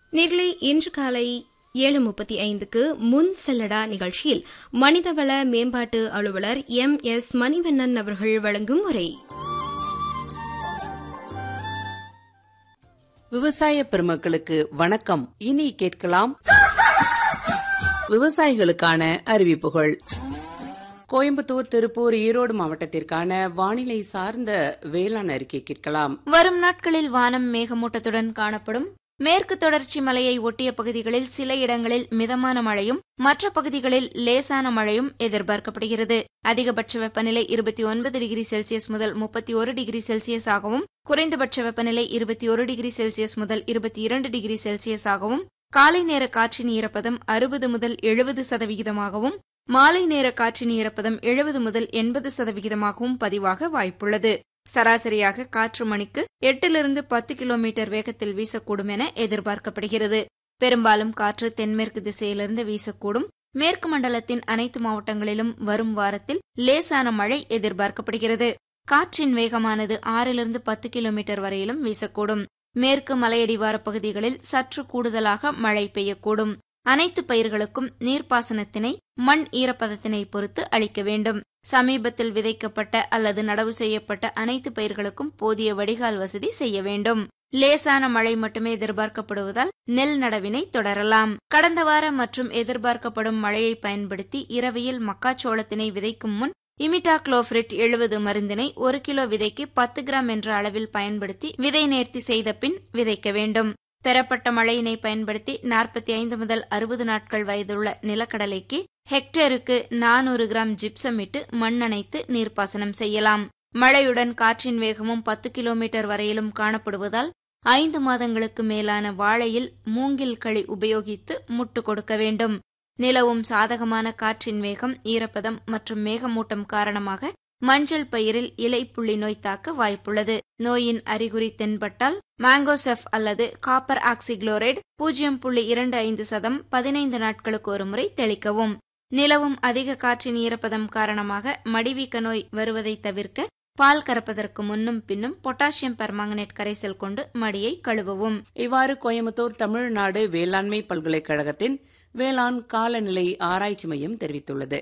நேர்களை இன்று காலை ஏழு முப்பத்தி ஐந்துக்கு முன் செல்லடா நிகழ்ச்சியில் மனிதவள மேம்பாட்டு அலுவலர் எம் எஸ் மணிவண்ணன் அவர்கள் வழங்கும் உரை விவசாய பெருமக்களுக்கு வணக்கம் இனி கேட்கலாம் விவசாயிகளுக்கான அறிவிப்புகள் கோயம்புத்தூர் திருப்பூர் ஈரோடு மாவட்டத்திற்கான வானிலை சார்ந்த வேளாண் அறிக்கை கேட்கலாம் வரும் நாட்களில் வானம் மேகமூட்டத்துடன் காணப்படும் மேற்கு தொடர்ச்சி மலையை ஒட்டிய பகுதிகளில் சில இடங்களில் மிதமான மழையும் மற்ற பகுதிகளில் லேசான மழையும் எதிர்பார்க்கப்படுகிறது அதிகபட்ச வெப்பநிலை இருபத்தி ஒன்பது டிகிரி செல்சியஸ் முதல் முப்பத்தி ஒரு டிகிரி செல்சியஸ் ஆகவும் குறைந்தபட்ச வெப்பநிலை இருபத்தி ஒரு டிகிரி செல்சியஸ் முதல் இருபத்தி இரண்டு டிகிரி செல்சியஸ் ஆகவும் காலை நேர காற்றின் ஈரப்பதம் அறுபது முதல் எழுபது சதவிகிதமாகவும் மாலை நேர காற்றின் ஈரப்பதம் எழுபது முதல் எண்பது சதவிகிதமாகவும் பதிவாக வாய்ப்புள்ளது சராசரியாக காற்று மணிக்கு எட்டிலிருந்து பத்து கிலோமீட்டர் வேகத்தில் வீசக்கூடும் என எதிர்பார்க்கப்படுகிறது பெரும்பாலும் காற்று தென்மேற்கு திசையிலிருந்து வீசக்கூடும் மேற்கு மண்டலத்தின் அனைத்து மாவட்டங்களிலும் வரும் வாரத்தில் லேசான மழை எதிர்பார்க்கப்படுகிறது காற்றின் வேகமானது ஆறிலிருந்து பத்து கிலோமீட்டர் வரையிலும் வீசக்கூடும் மேற்கு மலையடிவார பகுதிகளில் சற்று கூடுதலாக மழை பெய்யக்கூடும் அனைத்து பயிர்களுக்கும் நீர்ப்பாசனத்தினை மண் ஈரப்பதத்தினை பொறுத்து அளிக்க வேண்டும் சமீபத்தில் விதைக்கப்பட்ட அல்லது நடவு செய்யப்பட்ட அனைத்து பயிர்களுக்கும் போதிய வடிகால் வசதி செய்ய வேண்டும் லேசான மழை மட்டுமே எதிர்பார்க்கப்படுவதால் நெல் நடவினை தொடரலாம் கடந்த வார மற்றும் எதிர்பார்க்கப்படும் மழையை பயன்படுத்தி இரவையில் மக்காச்சோளத்தினை விதைக்கும் முன் இமிடாக்ளோஃபிரிட் எழுபது மருந்தினை ஒரு கிலோ விதைக்கு பத்து கிராம் என்ற அளவில் பயன்படுத்தி விதை நேர்த்தி செய்த பின் விதைக்க வேண்டும் பெறப்பட்ட மழையினை பயன்படுத்தி நாற்பத்தி ஐந்து முதல் அறுபது நாட்கள் வயதுள்ள நிலக்கடலைக்கு ஹெக்டேருக்கு நானூறு கிராம் ஜிப்சம் இட்டு மண்ணணைத்து நீர்ப்பாசனம் செய்யலாம் மழையுடன் காற்றின் வேகமும் பத்து கிலோமீட்டர் வரையிலும் காணப்படுவதால் ஐந்து மாதங்களுக்கு மேலான வாழையில் மூங்கில் களி உபயோகித்து முட்டு கொடுக்க வேண்டும் நிலவும் சாதகமான காற்றின் வேகம் ஈரப்பதம் மற்றும் மேகமூட்டம் காரணமாக மஞ்சள் பயிரில் இலை புள்ளி நோய் தாக்க வாய்ப்புள்ளது நோயின் அறிகுறி தென்பட்டால் மேங்கோசெஃப் அல்லது காப்பர் ஆக்சிகுளோரைடு பூஜ்ஜியம் புள்ளி இரண்டு ஐந்து சதம் பதினைந்து நாட்களுக்கு ஒரு முறை தெளிக்கவும் நிலவும் அதிக காற்றின் ஈரப்பதம் காரணமாக மடிவீக்க நோய் வருவதை தவிர்க்க பால் கறப்பதற்கு முன்னும் பின்னும் பொட்டாசியம் பெர்மாங்கனேட் கரைசல் கொண்டு மடியை கழுவவும் இவ்வாறு கோயம்புத்தூர் தமிழ்நாடு வேளாண்மை பல்கலைக்கழகத்தின் வேளாண் காலநிலை ஆராய்ச்சி மையம் தெரிவித்துள்ளது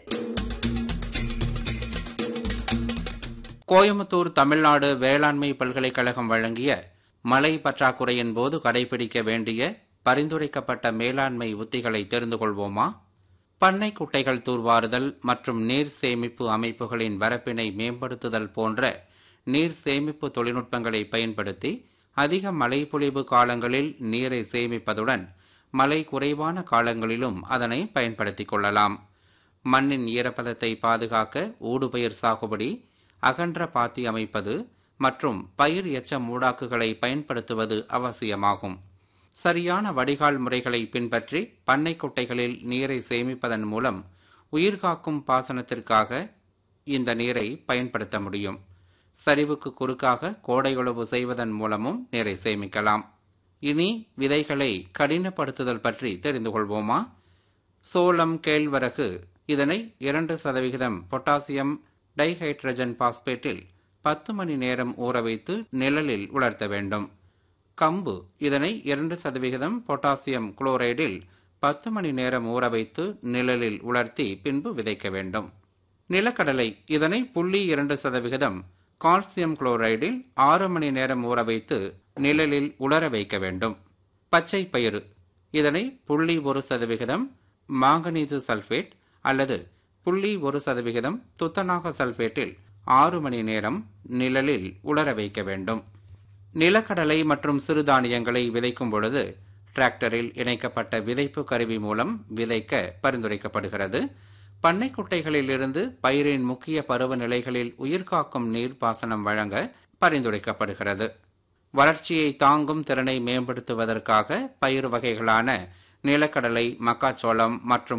கோயம்புத்தூர் தமிழ்நாடு வேளாண்மை பல்கலைக்கழகம் வழங்கிய மழை பற்றாக்குறையின் போது கடைபிடிக்க வேண்டிய பரிந்துரைக்கப்பட்ட மேலாண்மை உத்திகளை தெரிந்து கொள்வோமா பண்ணை குட்டைகள் தூர்வாறுதல் மற்றும் நீர் சேமிப்பு அமைப்புகளின் வரப்பினை மேம்படுத்துதல் போன்ற நீர் சேமிப்பு தொழில்நுட்பங்களை பயன்படுத்தி அதிக மழை பொழிவு காலங்களில் நீரை சேமிப்பதுடன் மழை குறைவான காலங்களிலும் அதனை பயன்படுத்திக் கொள்ளலாம் மண்ணின் ஈரப்பதத்தை பாதுகாக்க ஊடுபயிர் சாகுபடி அகன்ற பாத்தி அமைப்பது மற்றும் பயிர் எச்ச மூடாக்குகளை பயன்படுத்துவது அவசியமாகும் சரியான வடிகால் முறைகளை பின்பற்றி பண்ணை குட்டைகளில் நீரை சேமிப்பதன் மூலம் உயிர்காக்கும் பாசனத்திற்காக இந்த நீரை பயன்படுத்த முடியும் சரிவுக்கு குறுக்காக கோடையுழவு செய்வதன் மூலமும் நீரை சேமிக்கலாம் இனி விதைகளை கடினப்படுத்துதல் பற்றி தெரிந்து கொள்வோமா சோளம் கேழ்வரகு இதனை இரண்டு சதவிகிதம் பொட்டாசியம் டைஹைட்ரஜன் பாஸ்பேட்டில் பத்து மணி நேரம் ஊற வைத்து நிழலில் உலர்த்த வேண்டும் கம்பு இதனை இரண்டு சதவிகிதம் பொட்டாசியம் குளோரைடில் பத்து மணி நேரம் ஊற வைத்து நிழலில் உலர்த்தி பின்பு விதைக்க வேண்டும் நிலக்கடலை இதனை புள்ளி இரண்டு சதவிகிதம் கால்சியம் குளோரைடில் ஆறு மணி நேரம் ஊற வைத்து நிழலில் உலர வைக்க வேண்டும் பச்சை பயிறு இதனை புள்ளி ஒரு சதவிகிதம் மாங்கனீசு சல்பேட் அல்லது புள்ளி ஒரு சதவிகிதம் துத்தநாக சல்பேட்டில் ஆறு மணி நேரம் நிழலில் உலர வைக்க வேண்டும் நிலக்கடலை மற்றும் சிறுதானியங்களை விதைக்கும் பொழுது டிராக்டரில் இணைக்கப்பட்ட விதைப்பு கருவி மூலம் விதைக்க பரிந்துரைக்கப்படுகிறது பண்ணை குட்டைகளில் இருந்து பயிரின் முக்கிய பருவநிலைகளில் உயிர்காக்கும் நீர்ப்பாசனம் வழங்க பரிந்துரைக்கப்படுகிறது வளர்ச்சியை தாங்கும் திறனை மேம்படுத்துவதற்காக பயிர் வகைகளான நிலக்கடலை மக்காச்சோளம் மற்றும்